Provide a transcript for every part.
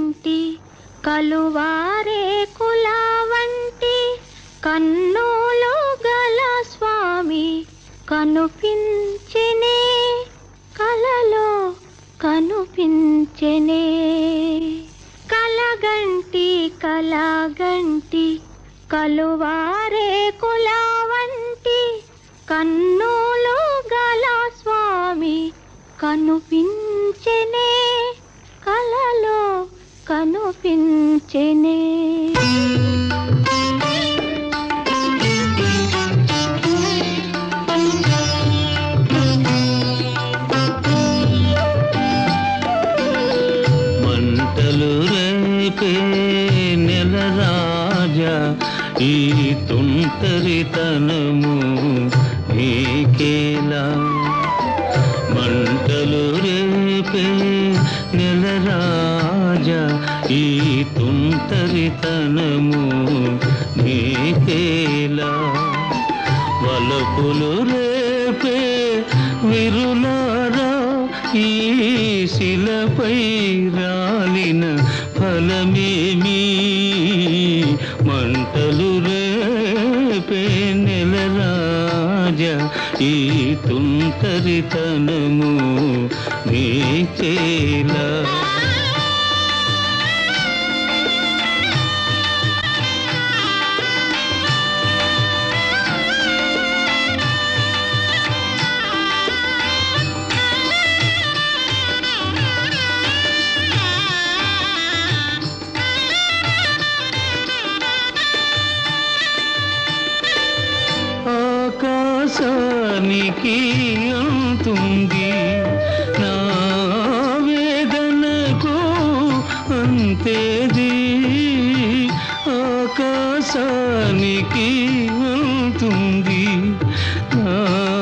కలగంటి కలువారే కుల వంటి కన్నులు గల స్వామి కనుపించెనే కలలో కనుపించెనే కలగంటి కలగంటి కలువారే కుల వంటి కన్నులు గల స్వామి కనుపించెనే కలలో కనుపించెనే మంటలు రేపే నెల రాజా ఈ తుంటరితనము నీకేలా మంటలు రేపే నెల రాజా ఈ తుంటరితనము నీకేలా వలపులు రేపే విరులారా ఈ శిలపై రాలిన ఫలమేమి మంటలు రేపే నెల రాజా ఈ తుంటరితనము నీకేలా ఆకాశానికి అంతుంది నా వేదనకు అంతేది ఆకాశానికి అంతుంది నా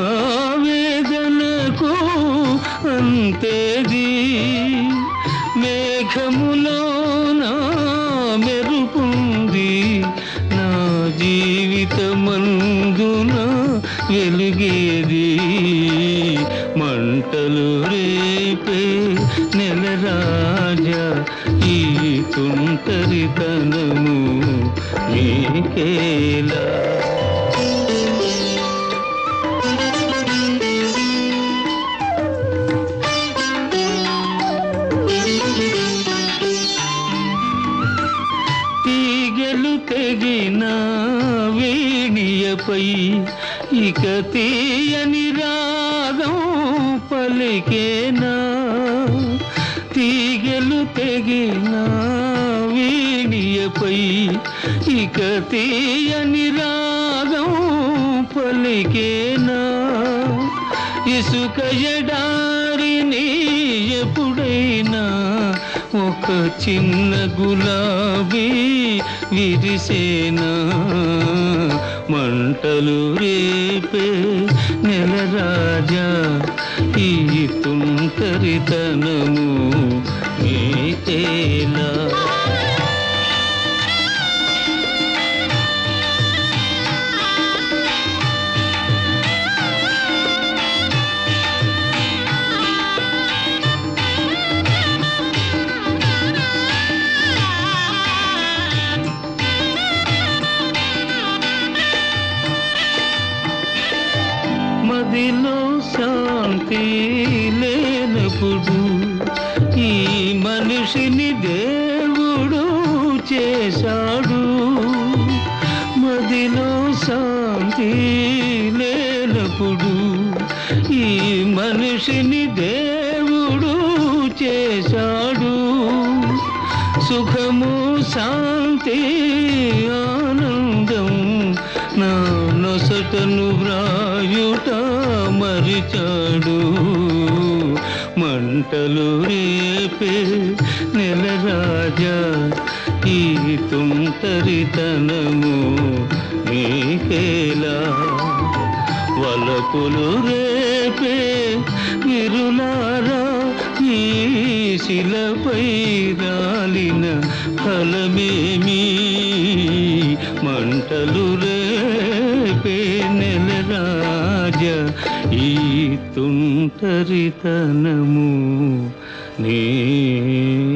వేదనకు అంతేది మేఘములో నా మెరుపుంది నా జీవితమందున వెలుగేది మంటలు రేపే నెల రాజా ఈ తుంటరితనము మీకేలా తీగలు తెగిన వేణియపై ఇక తీయని రాగం పలికేనా తీగలు తెగిన వేణియపై ఇక తీయని రాగం పలికేనా ఇసుక ఎడారిని ఎప్పుడైనా ఒక చిన్న గులాబీ విరిసేనా మంటలు రేపే నెల రాజా ఈ తుంటరితనము మీకేలా మదిలో శాంతి లేనప్పుడు ఈ మనిషిని దేవుడు చేశాడు మదిలో శాంతి లేనప్పుడు ఈ మనిషిని దేవుడు చేశాడు సుఖము శాంతి ఆనందం నా నొసటను వ్రాయుట మరిచాడు మంటలు రేపే నెల రాజా ఈ తుంటరితనము మీకేలా వలపులు రేపే విరులారా ఈ శిలపై రాలిన ఫలమేమి మంటలు రేపే నెల రాజా ఈ తుంటరితనము నీ